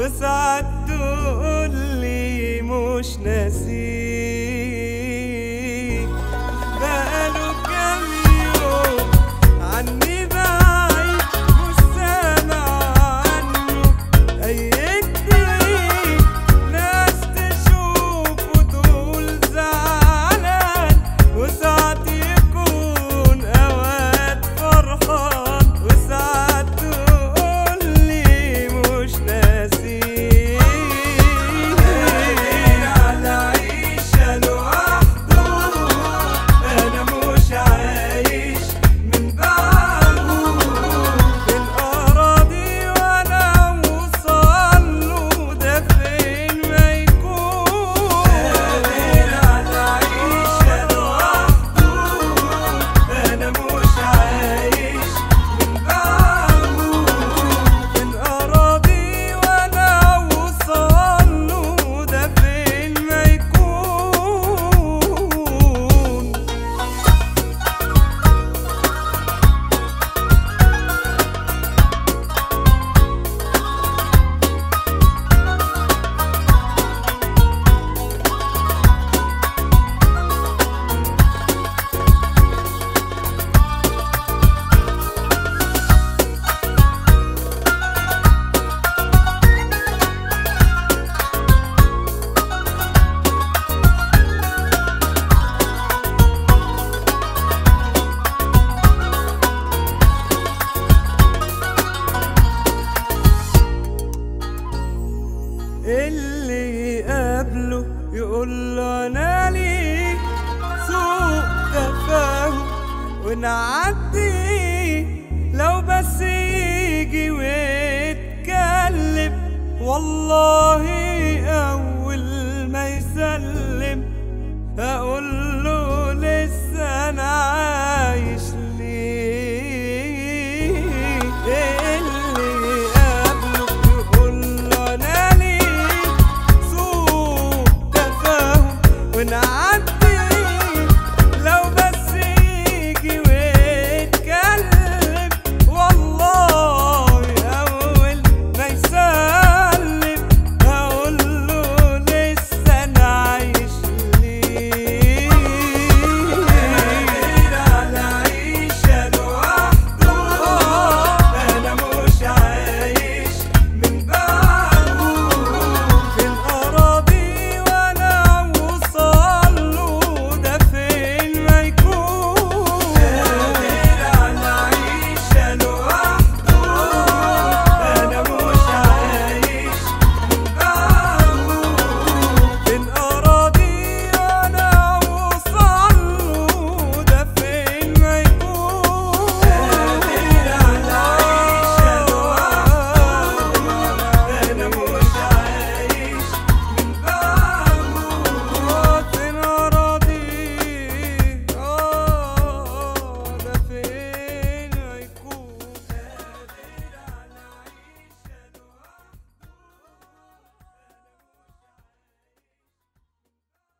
وساعات تقولي مش ناسيك بقاله كام يوم عني بعيد مش سامع عنه أي جديد ناس تشوف وتقول زعلان وساعات يكون أوقات فرحان وساعات تقولي مش ناسيك على عيشة لوحده أنا مش عايش من بعده في الأراضي وأنا أوصل له ده فين ما يكون قادر على عيشة لوحده أنا مش عايش من بعده في الأراضي وأنا أوصل له ده فين ما يكون اللي يقابله يقول له انا ليك سوء تفاهم ونعدي لو بس يجي ويتكلم والله اول ما يسلم اقول